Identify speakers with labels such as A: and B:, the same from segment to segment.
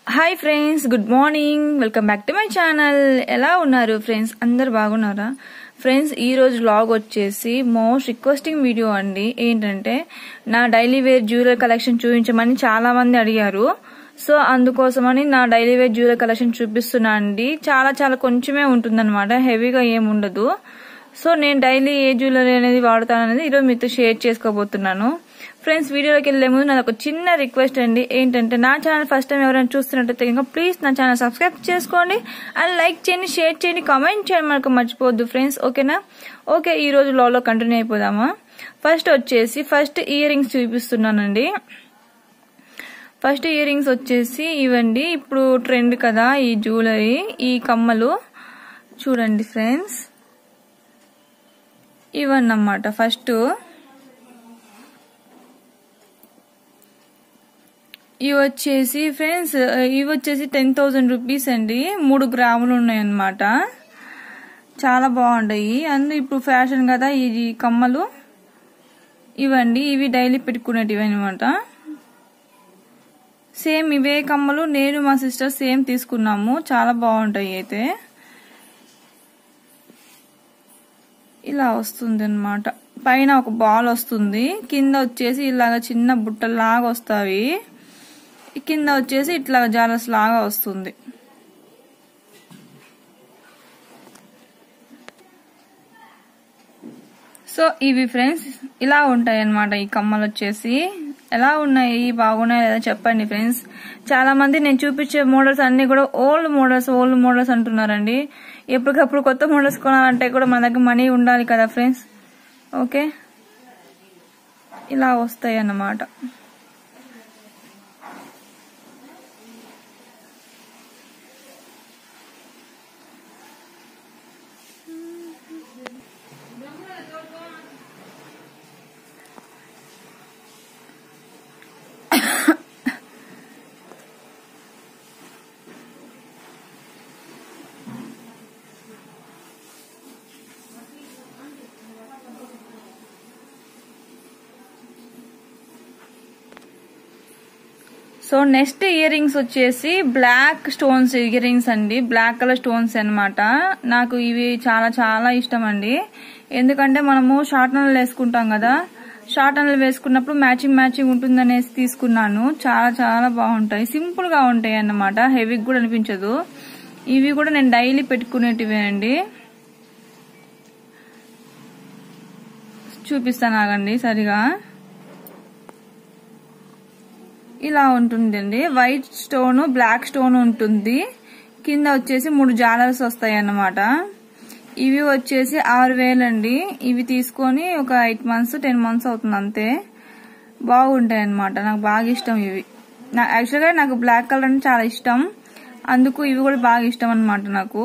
A: hi friends good morning welcome back to my channel ఎలా ఉన్నారు friends అందరు బాగున్నారా ఫ్రెండ్స్ ఈ రోజు వ్లాగ్ వచ్చేసి మోస్ట్ రిక్వెస్టింగ్ వీడియో అండి ఏంటంటే నా డైలీ వేర్ జ్యువెలరీ కలెక్షన్ చూపించమని చాలా మంది అడిగారు సో అందుకోసమని నా డైలీ వేర్ జ్యువెలరీ కలెక్షన్ చూపిస్తున్నా అండి చాలా చాలా కొంచెమే ఉంటుందన్నమాట హెవీగా ఏం ఉండదు సో నేను డైలీ ఏ జ్యువెలరీ అనేది వాడతాను అనేది ఈరోజు మీతో షేర్ చేసుకోబోతున్నాను ఫ్రెండ్స్ వీడియోలోకి వెళ్లే ముందు నాకు ఒక చిన్న రిక్వెస్ట్ అండి ఏంటంటే నా ఛానల్ ఫస్ట్ టైం ఎవరైనా చూస్తున్నట్టయితే కనుక ప్లీజ్ నా ఛానల్ సబ్స్క్రైబ్ చేసుకోండి అండ్ లైక్ చేయండి షేర్ చేయండి కామెంట్ చేయండి మనకు మర్చిపోవద్దు ఫ్రెండ్స్ ఓకేనా ఓకే ఈ రోజు లోలో కంటిన్యూ అయిపోదామా ఫస్ట్ వచ్చేసి ఫస్ట్ ఇయర్ రింగ్స్ చూపిస్తున్నానండి ఫస్ట్ ఇయర్ రింగ్స్ వచ్చేసి ఇవండి ఇప్పుడు ట్రెండ్ కదా ఈ జ్యువెలరీ ఈ కమ్మలు చూడండి ఫ్రెండ్స్ ఇవన్నమాట ఫస్ట్ ఇవి వచ్చేసి ఫ్రెండ్స్ ఇవి వచ్చేసి టెన్ థౌజండ్ రూపీస్ అండి మూడు గ్రాములు ఉన్నాయి అన్నమాట చాలా బాగుంటాయి అండ్ ఇప్పుడు ఫ్యాషన్ కదా ఇది కమ్మలు ఇవండి ఇవి డైలీ పెట్టుకునేటివి అనమాట సేమ్ ఇవే కమ్మలు నేను మా సిస్టర్ సేమ్ తీసుకున్నాము చాలా బాగుంటాయి అయితే ఇలా వస్తుంది అనమాట పైన ఒక బాల్ వస్తుంది కింద వచ్చేసి ఇలాగ చిన్న బుట్టలాగా వస్తాయి కింద వచ్చేసి ఇట్లా జాలస్ లాగా వస్తుంది సో ఇవి ఫ్రెండ్స్ ఇలా ఉంటాయి అన్నమాట ఈ కమ్మలు వచ్చేసి ఎలా ఉన్నాయి బాగున్నాయి లేదా చెప్పండి ఫ్రెండ్స్ చాలా మంది నేను చూపించే మోడల్స్ అన్ని కూడా ఓల్డ్ మోడల్స్ ఓల్డ్ మోడల్స్ అంటున్నారండి ఎప్పటికప్పుడు కొత్త మోడల్స్ కొనాలంటే కూడా మన దగ్గర మనీ ఉండాలి కదా ఫ్రెండ్స్ ఓకే ఇలా వస్తాయి అన్నమాట సో నెక్స్ట్ ఇయర్ రింగ్స్ వచ్చేసి బ్లాక్ స్టోన్స్ ఇయర్ రింగ్స్ అండి బ్లాక్ కలర్ స్టోన్స్ అనమాట నాకు ఇవి చాలా చాలా ఇష్టం అండి ఎందుకంటే మనము షార్ట్ నల్ వేసుకుంటాం కదా షార్ట్ నల్ వేసుకున్నప్పుడు మ్యాచింగ్ మ్యాచింగ్ ఉంటుందనేసి తీసుకున్నాను చాలా చాలా బాగుంటాయి సింపుల్ గా ఉంటాయి అన్నమాట హెవీగా కూడా అనిపించదు ఇవి కూడా నేను డైలీ పెట్టుకునేటివే అండి చూపిస్తాను ఆగండి సరిగా ఇలా ఉంటుందండి వైట్ స్టోన్ బ్లాక్ స్టోన్ ఉంటుంది కింద వచ్చేసి మూడు జాలర్స్ వస్తాయి అన్నమాట ఇవి వచ్చేసి ఆరు వేలండి ఇవి తీసుకొని ఒక ఎయిట్ మంత్స్ టెన్ మంత్స్ అవుతుంది అంతే బాగుంటాయి అనమాట నాకు బాగా ఇష్టం ఇవి నా యాక్చువల్గా నాకు బ్లాక్ కలర్ అంటే చాలా ఇష్టం అందుకు ఇవి కూడా బాగా ఇష్టం అనమాట నాకు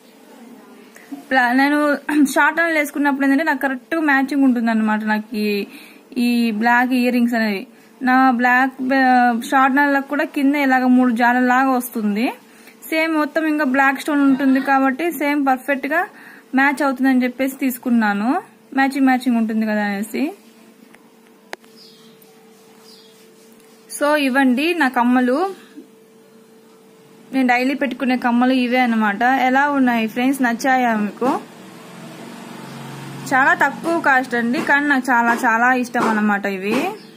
A: నేను షార్ట్ అని వేసుకున్నప్పుడు ఏంటంటే నాకు కరెక్ట్ మ్యాచింగ్ ఉంటుంది అనమాట నాకు ఈ బ్లాక్ ఇయర్ రింగ్స్ అనేవి నా బ్లాక్ షార్ట్ నల్లకు కూడా కింద ఇలాగ మూడు జాలలాగా వస్తుంది సేమ్ మొత్తం ఇంకా బ్లాక్ స్టోన్ ఉంటుంది కాబట్టి సేమ్ పర్ఫెక్ట్ గా మ్యాచ్ అవుతుందని చెప్పేసి తీసుకున్నాను మ్యాచింగ్ మ్యాచింగ్ ఉంటుంది కదా అనేసి సో ఇవ్వండి నా కమ్మలు నేను డైలీ పెట్టుకునే కమ్మలు ఇవే అనమాట ఎలా ఉన్నాయి ఫ్రెండ్స్ నచ్చాయా మీకు చాలా తక్కువ కాస్ట్ అండి కానీ నాకు చాలా చాలా ఇష్టం అన్నమాట ఇవి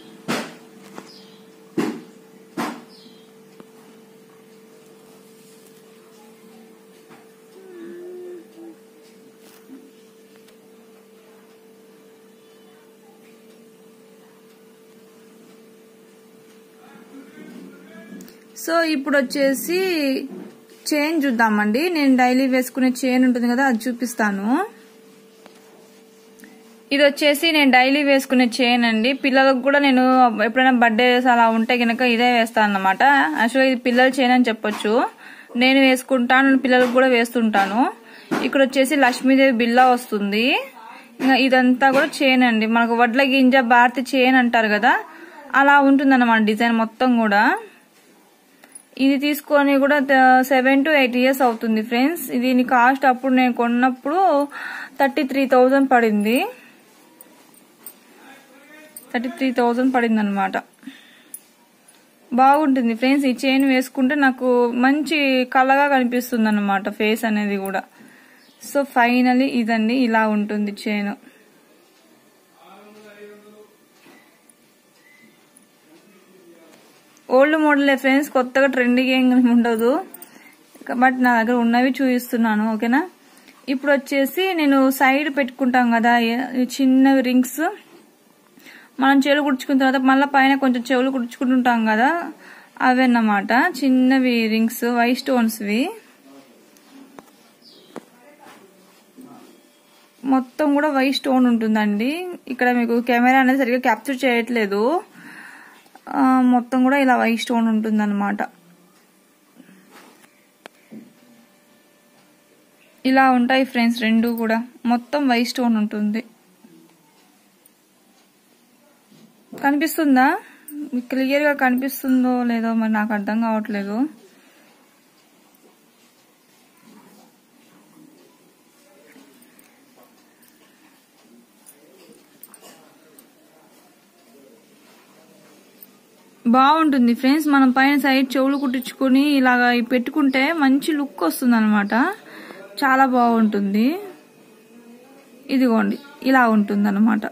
A: సో ఇప్పుడు వచ్చేసి చైన్ చూద్దామండి నేను డైలీ వేసుకునే చైన్ ఉంటుంది కదా అది చూపిస్తాను ఇది వచ్చేసి నేను డైలీ వేసుకునే చైన్ అండి పిల్లలకు కూడా నేను ఎప్పుడైనా బర్త్డేస్ అలా ఉంటే కనుక ఇదే వేస్తాను అనమాట యాక్చువల్గా ఇది పిల్లల చైన్ అని చెప్పొచ్చు నేను వేసుకుంటాను పిల్లలకు కూడా వేస్తుంటాను ఇక్కడ వచ్చేసి లక్ష్మీదేవి బిల్లా వస్తుంది ఇంకా ఇదంతా కూడా చైన్ అండి మనకు వడ్ల గింజ భారతి చైన్ అంటారు కదా అలా ఉంటుంది అన్నమాట డిజైన్ మొత్తం కూడా ఇది తీసుకొని కూడా సెవెన్ టు ఎయిట్ ఇయర్స్ అవుతుంది ఫ్రెండ్స్ దీని కాస్ట్ అప్పుడు నేను కొన్నప్పుడు థర్టీ త్రీ థౌజండ్ పడింది థర్టీ త్రీ థౌజండ్ పడింది అనమాట బాగుంటుంది ఫ్రెండ్స్ ఈ చైన్ వేసుకుంటే నాకు మంచి కళగా కనిపిస్తుంది అనమాట ఫేస్ అనేది కూడా సో ఫైనలీ ఇదండి ఇలా ఉంటుంది చైన్ ఓల్డ్ మోడలే ఫ్రెండ్స్ కొత్తగా ట్రెండింగ్ ఏం ఉండదు బట్ నా దగ్గర ఉన్నవి చూపిస్తున్నాను ఓకేనా ఇప్పుడు వచ్చేసి నేను సైడ్ పెట్టుకుంటాం కదా ఏ- చిన్నవి రింగ్స్ మనం చెవులు కుడుచుకున్న తర్వాత మళ్ళీ పైన కొంచెం చెవులు కుడుచుకుంటుంటాం కదా అవి అన్నమాట చిన్నవి రింగ్స్ వైట్ స్టోన్స్వి మొత్తం కూడా వైట్ స్టోన్ ఉంటుందండి ఇక్కడ మీకు కెమెరా అనేది సరిగ్గా క్యాప్చర్ చేయట్లేదు ఆ, మొత్తం కూడా ఇలా వైట్ స్టోన్ ఉంటుందన్నమాట ఇలా ఉంటాయి ఫ్రెండ్స్ రెండు కూడా మొత్తం వైట్ స్టోన్ ఉంటుంది కనిపిస్తుందా మీకు క్లియర్ గా కనిపిస్తుందో లేదో మరి నాకు అర్థం కావట్లేదు బాగుంటుంది ఫ్రెండ్స్ మనం పైన సైడ్ చెవులు కుట్టించుకొని ఇలాగా ఇవి పెట్టుకుంటే మంచి లుక్ వస్తుంది అనమాట చాలా బాగుంటుంది ఇదిగోండి ఇలా ఉంటుంది అనమాట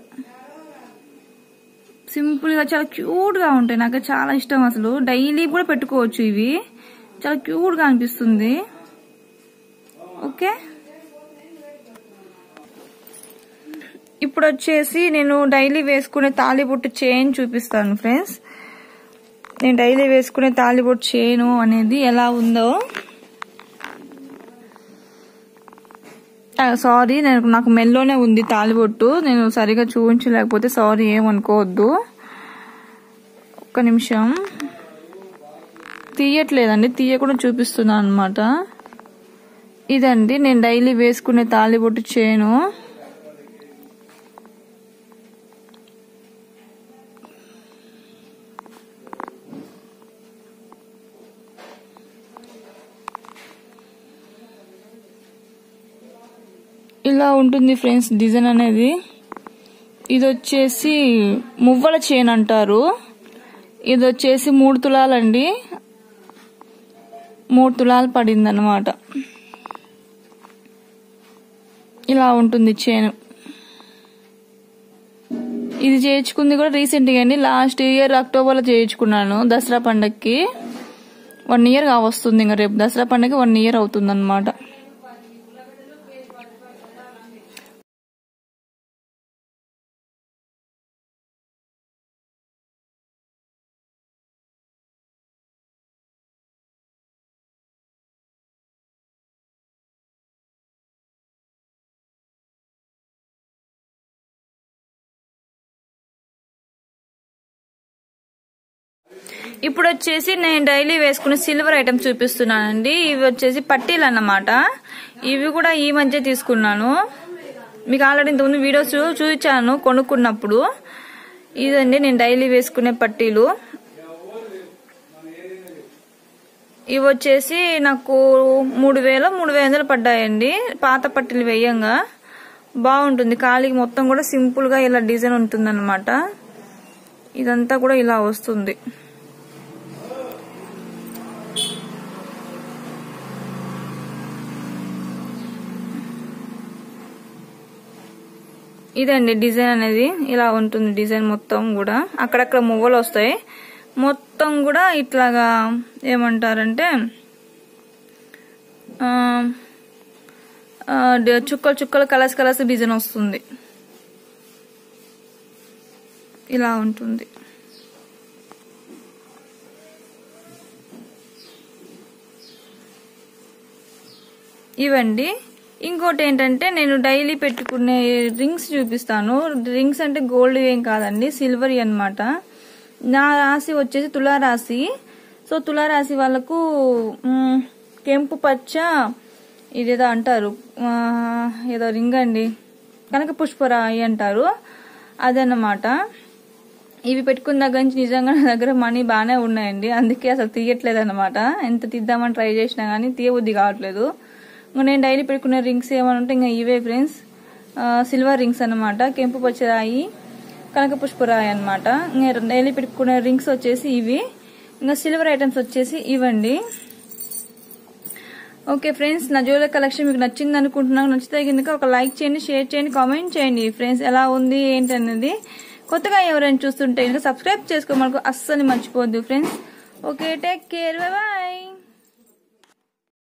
A: సింపుల్ గా చాలా క్యూట్ గా ఉంటాయి నాకు చాలా ఇష్టం అసలు డైలీ కూడా పెట్టుకోవచ్చు ఇవి చాలా క్యూట్ గా అనిపిస్తుంది ఓకే ఇప్పుడు వచ్చేసి నేను డైలీ వేసుకునే తాలిబొట్టు చైన్ చూపిస్తాను ఫ్రెండ్స్ నేను డైలీ వేసుకునే తాలిబొట్టు చైను అనేది ఎలా ఉందో సారీ నేను నాకు మెల్లోనే ఉంది తాలిబొట్టు నేను సరిగా చూపించలేకపోతే సారీ ఏమనుకోవద్దు ఒక్క నిమిషం తీయట్లేదండి తీయకుండా చూపిస్తున్నాను అనమాట ఇదండి నేను డైలీ వేసుకునే తాలిబొట్టు చేయను ఇలా ఉంటుంది ఫ్రెండ్స్ డిజైన్ అనేది ఇది వచ్చేసి మువ్వల చైన్ అంటారు ఇది వచ్చేసి మూడు తులాలండి మూడు తులాలు పడింది అనమాట ఇలా ఉంటుంది చైన్ ఇది చేయించుకుంది కూడా రీసెంట్గా అండి లాస్ట్ ఇయర్ అక్టోబర్లో చేయించుకున్నాను దసరా పండగకి వన్ ఇయర్ వస్తుంది ఇంకా రేపు దసరా పండగకి వన్ ఇయర్ అవుతుంది అనమాట ఇప్పుడు వచ్చేసి నేను డైలీ వేసుకునే సిల్వర్ ఐటమ్స్ చూపిస్తున్నానండి ఇవి వచ్చేసి పట్టీలు అన్నమాట ఇవి కూడా ఈ మధ్య తీసుకున్నాను మీకు ఆల్రెడీ ఇంతకుముందు వీడియోస్ చూపించాను కొనుక్కున్నప్పుడు ఇదండి నేను డైలీ వేసుకునే పట్టీలు ఇవి వచ్చేసి నాకు మూడు వేల మూడు వేల వందలు పడ్డాయండి పాత పట్టీలు వేయంగా బాగుంటుంది కాలికి మొత్తం కూడా సింపుల్ గా ఇలా డిజైన్ ఉంటుంది ఇదంతా కూడా ఇలా వస్తుంది ఇదండి డిజైన్ అనేది ఇలా ఉంటుంది డిజైన్ మొత్తం కూడా అక్కడక్కడ మువ్వలు వస్తాయి మొత్తం కూడా ఇట్లాగా ఏమంటారంటే ఆ, ఆ, డ- చుక్కలు చుక్కలు కలర్స్ కలర్స్ డిజైన్ వస్తుంది ఇలా ఉంటుంది ఇవండి ఇంకోటి ఏంటంటే నేను డైలీ పెట్టుకునే రింగ్స్ చూపిస్తాను రింగ్స్ అంటే గోల్డ్ ఏం కాదండి సిల్వర్ అన్నమాట నా రాశి వచ్చేసి తులారాశి సో తులారాశి వాళ్ళకు మ్, కెంపు పచ్చ ఇదేదో అంటారు ఆ, ఏదో రింగ్ అండి కనక పుష్పరాయి అంటారు అదన్నమాట ఇవి పెట్టుకున్న దగ్గర నుంచి నిజంగా నా దగ్గర మనీ బాగానే ఉన్నాయండి అందుకే అసలు తీయట్లేదు అనమాట ఎంత తీద్దామని ట్రై చేసినా కానీ తీయబుద్ధి కావట్లేదు ఇంకా నేను డైలీ పెట్టుకునే రింగ్స్ ఏమని ఉంటే ఇంకా ఇవే ఫ్రెండ్స్ సిల్వర్ రింగ్స్ అన్నమాట కెంపు పచ్చరాయి కనక పుష్పరాయి అనమాట డైలీ పెట్టుకునే రింగ్స్ వచ్చేసి ఇవి ఇంకా సిల్వర్ ఐటమ్స్ వచ్చేసి ఇవ్వండి ఓకే ఫ్రెండ్స్ నా జ్యువెలరీ కలెక్షన్ మీకు నచ్చింది అనుకుంటున్నాను నచ్చితే కనుక ఒక లైక్ చేయండి షేర్ చేయండి కామెంట్ చేయండి ఫ్రెండ్స్ ఎలా ఉంది ఏంటి అనేది కొత్తగా ఎవరైనా చూస్తుంటే కనుక సబ్స్క్రైబ్ చేసుకోమనుకో అస్సలు మర్చిపోద్దు friends okay take care bye